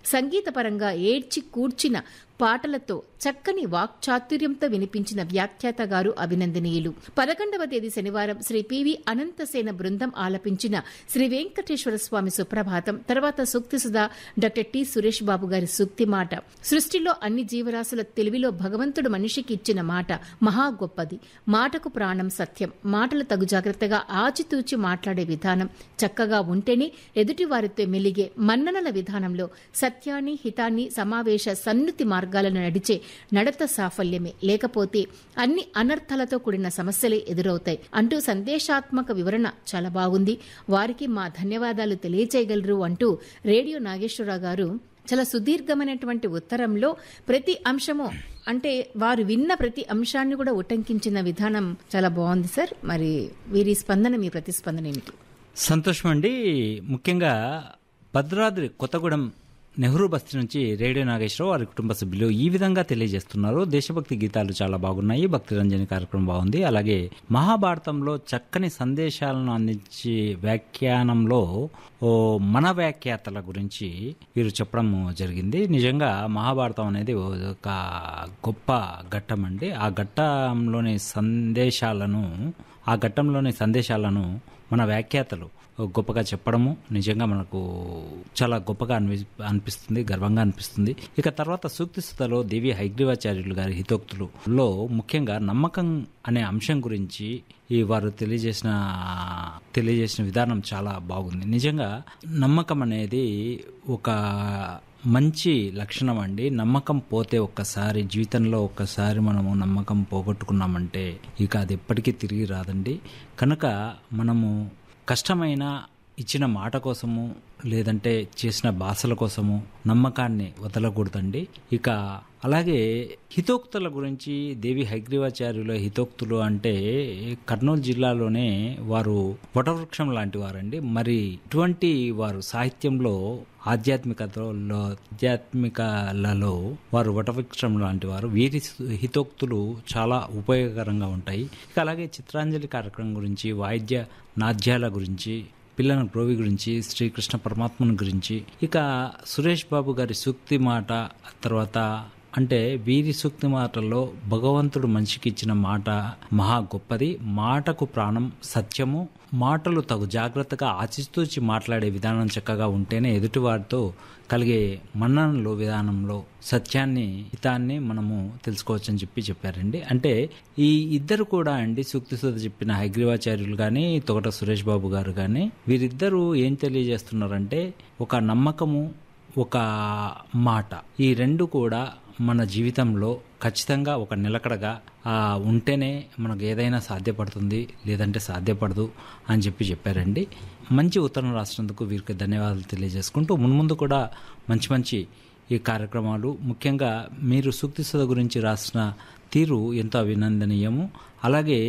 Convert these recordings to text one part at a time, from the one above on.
సంగీతపరంగా ఏడ్చి కూర్చిన పాటలతో చక్కని వాక్చాతుర్యంతో వినిపించిన వ్యాఖ్యాత గారు అభినందనీయులు పదకొండవ తేదీ శనివారం శ్రీ పివి అనంతసేన బృందం ఆలపించిన శ్రీ వెంకటేశ్వర స్వామి సుప్రభాతం తర్వాత సూక్తి సుధా డాక్టర్ టి సురేష్ బాబు గారి సూక్తి మాట సృష్టిలో అన్ని జీవరాశుల తెలివిలో భగవంతుడు మనిషికి ఇచ్చిన మాట మహా గొప్పది మాటకు ప్రాణం సత్యం మాటలు తగు జాగ్రత్తగా ఆచితూచి మాట్లాడే విధానం చక్కగా ఉంటేనే ఎదుటి వారితో మెలిగే మన్ననల విధానంలో సత్యాన్ని హితాన్ని సమావేశ సన్నుతి మార్గాలను నడిచే నడత సాఫల్యమే లేకపోతే అన్ని అనర్థాలతో కూడిన సమస్యలే ఎదురవుతాయి అంటూ సందేశాత్మక వివరణ చాలా బాగుంది వారికి మా ధన్యవాదాలు తెలియచేయగలరు అంటూ రేడియో నాగేశ్వరరావు గారు చాలా సుదీర్ఘమైనటువంటి ఉత్తరంలో ప్రతి అంశము అంటే వారు విన్న ప్రతి అంశాన్ని కూడా ఉటంకించిన విధానం చాలా బాగుంది సార్ మరి వీరి స్పందన మీ ప్రతిస్పందన ఏమిటి సంతోషం అండి ముఖ్యంగా భద్రాద్రి కొత్తగూడెం నెహ్రూ బస్తీ నుంచి రేడియో నాగేశ్వరరావు వారి కుటుంబ సభ్యులు ఈ విధంగా తెలియజేస్తున్నారు దేశభక్తి గీతాలు చాలా బాగున్నాయి భక్తి రంజని కార్యక్రమం బాగుంది అలాగే మహాభారతంలో చక్కని సందేశాలను అందించే వ్యాఖ్యానంలో ఓ మన వ్యాఖ్యాతల గురించి వీరు చెప్పడం జరిగింది నిజంగా మహాభారతం అనేది ఒక గొప్ప ఘట్టం అండి ఆ ఘట్టంలోని సందేశాలను ఆ ఘట్టంలోని సందేశాలను మన వ్యాఖ్యాతలు గొప్పగా చెప్పడము నిజంగా మనకు చాలా గొప్పగా అనిపి అనిపిస్తుంది గర్వంగా అనిపిస్తుంది ఇక తర్వాత సూక్తి స్థితిలో దేవి హైగ్రీవాచార్యులు గారి హితోక్తులలో ముఖ్యంగా నమ్మకం అనే అంశం గురించి ఈ వారు తెలియజేసిన తెలియజేసిన విధానం చాలా బాగుంది నిజంగా నమ్మకం అనేది ఒక మంచి లక్షణం అండి నమ్మకం పోతే ఒక్కసారి జీవితంలో ఒక్కసారి మనము నమ్మకం పోగొట్టుకున్నామంటే ఇక అది ఎప్పటికీ తిరిగి రాదండి కనుక మనము కష్టమైన ఇచ్చిన మాట కోసము లేదంటే చేసిన భాషల కోసము నమ్మకాన్ని వదలకూడదండి ఇక అలాగే హితోక్తుల గురించి దేవి హైగ్రీవాచార్యుల హితోక్తులు అంటే కర్నూలు జిల్లాలోనే వారు వటవృక్షం లాంటి వారండి మరి ఇటువంటి వారు సాహిత్యంలో ఆధ్యాత్మికతలో ఆధ్యాత్మికలలో వారు వటవృక్షం లాంటి వారు వీరి హితోక్తులు చాలా ఉపయోగకరంగా ఉంటాయి ఇక అలాగే చిత్రాంజలి కార్యక్రమం గురించి వాయిద్య నాద్యాల గురించి పిల్లల గ్రోవి గురించి శ్రీకృష్ణ పరమాత్మను గురించి ఇక సురేష్ బాబు గారి సూక్తి మాట తర్వాత అంటే వీరి సూక్తి మాటల్లో భగవంతుడు మనిషికి ఇచ్చిన మాట మహా గొప్పది మాటకు ప్రాణం సత్యము మాటలు తగు జాగ్రత్తగా ఆచితూచి మాట్లాడే విధానం చక్కగా ఉంటేనే ఎదుటివారితో కలిగే మన్ననలో విధానంలో సత్యాన్ని హితాన్ని మనము తెలుసుకోవచ్చని చెప్పి చెప్పారండి అంటే ఈ ఇద్దరు కూడా అండి సూక్తి సుధ చెప్పిన హైగ్రీవాచార్యులు కానీ తొగట సురేష్ బాబు గారు కానీ వీరిద్దరూ ఏం తెలియజేస్తున్నారంటే ఒక నమ్మకము ఒక మాట ఈ రెండు కూడా మన జీవితంలో ఖచ్చితంగా ఒక నిలకడగా ఉంటేనే మనకు ఏదైనా సాధ్యపడుతుంది లేదంటే సాధ్యపడదు అని చెప్పి చెప్పారండి మంచి ఉత్తరం రాసినందుకు వీరికి ధన్యవాదాలు తెలియజేసుకుంటూ మున్ముందు కూడా మంచి మంచి ఈ కార్యక్రమాలు ముఖ్యంగా మీరు సూక్తి సుధ గురించి రాసిన తీరు ఎంతో అభినందనీయము అలాగే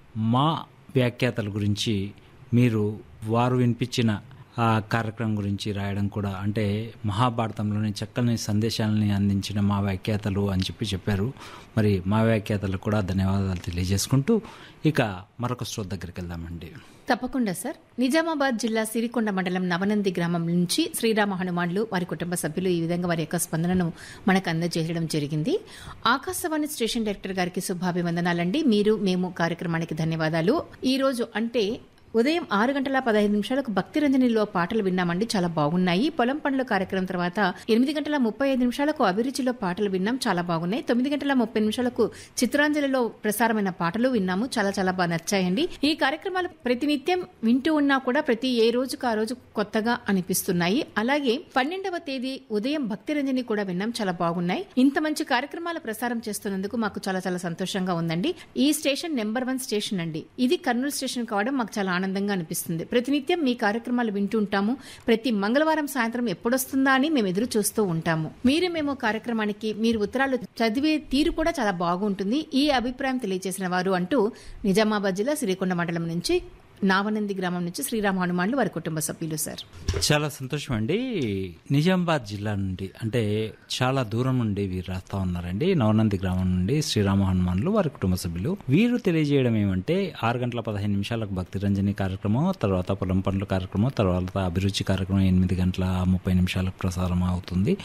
మా వ్యాఖ్యాతల గురించి మీరు వారు వినిపించిన ఆ కార్యక్రమం గురించి రాయడం కూడా అంటే మహాభారతంలోని చక్కని సందేశాలని అందించిన మా వ్యాఖ్యాతలు అని చెప్పి చెప్పారు మరి మా వ్యాఖ్యాతలకు కూడా ధన్యవాదాలు తెలియజేసుకుంటూ ఇక మరొక స్టోర్ దగ్గరికి వెళ్దామండి తప్పకుండా సార్ నిజామాబాద్ జిల్లా సిరికొండ మండలం నవనంది గ్రామం నుంచి శ్రీరామ హనుమాన్లు వారి కుటుంబ సభ్యులు ఈ విధంగా వారి యొక్క స్పందనను మనకు అందజేయడం జరిగింది ఆకాశవాణి స్టేషన్ డైరెక్టర్ గారికి శుభాభివందనాలండి మీరు మేము కార్యక్రమానికి ధన్యవాదాలు ఈ రోజు అంటే ఉదయం ఆరు గంటల పదహైదు నిమిషాలకు భక్తి రంజనిలో పాటలు విన్నామండి చాలా బాగున్నాయి పొలం పనుల కార్యక్రమం తర్వాత ఎనిమిది గంటల ముప్పై ఐదు నిమిషాలకు అభిరుచిలో పాటలు విన్నాం చాలా బాగున్నాయి తొమ్మిది గంటల ముప్పై నిమిషాలకు చిత్రాంజలిలో ప్రసారమైన పాటలు విన్నాము చాలా చాలా బాగా నచ్చాయండి ఈ కార్యక్రమాలు ప్రతినిత్యం వింటూ ఉన్నా కూడా ప్రతి ఏ రోజుకు ఆ రోజు కొత్తగా అనిపిస్తున్నాయి అలాగే పన్నెండవ తేదీ ఉదయం భక్తి రంజని కూడా విన్నాం చాలా బాగున్నాయి ఇంత మంచి కార్యక్రమాలు ప్రసారం చేస్తున్నందుకు మాకు చాలా చాలా సంతోషంగా ఉందండి ఈ స్టేషన్ నెంబర్ వన్ స్టేషన్ అండి ఇది కర్నూలు స్టేషన్ కావడం మాకు చాలా ఆనందంగా అనిపిస్తుంది ప్రతినిత్యం మీ కార్యక్రమాలు వింటుంటాము ప్రతి మంగళవారం సాయంత్రం ఎప్పుడొస్తుందా అని మేము ఎదురు చూస్తూ ఉంటాము మీరు మేము కార్యక్రమానికి మీరు ఉత్తరాలు చదివే తీరు కూడా చాలా బాగుంటుంది ఈ అభిప్రాయం తెలియజేసిన వారు అంటూ నిజామాబాద్ జిల్లా శ్రీకొండ మండలం నుంచి నావనంది గ్రామం నుంచి శ్రీరామ హనుమాన్లు వారి కుటుంబ సభ్యులు సార్ చాలా సంతోషం అండి నిజామాబాద్ జిల్లా నుండి అంటే చాలా దూరం నుండి వీరు రాస్తా ఉన్నారండి నవనంది గ్రామం నుండి శ్రీరామ హనుమాన్లు వారి కుటుంబ సభ్యులు వీరు తెలియజేయడం ఏమంటే ఆరు గంటల పదిహేను నిమిషాలకు భక్తి రంజని కార్యక్రమం తర్వాత పొలం పనుల కార్యక్రమం తర్వాత అభిరుచి కార్యక్రమం ఎనిమిది గంటల ముప్పై నిమిషాలకు ప్రసారం అవుతుంది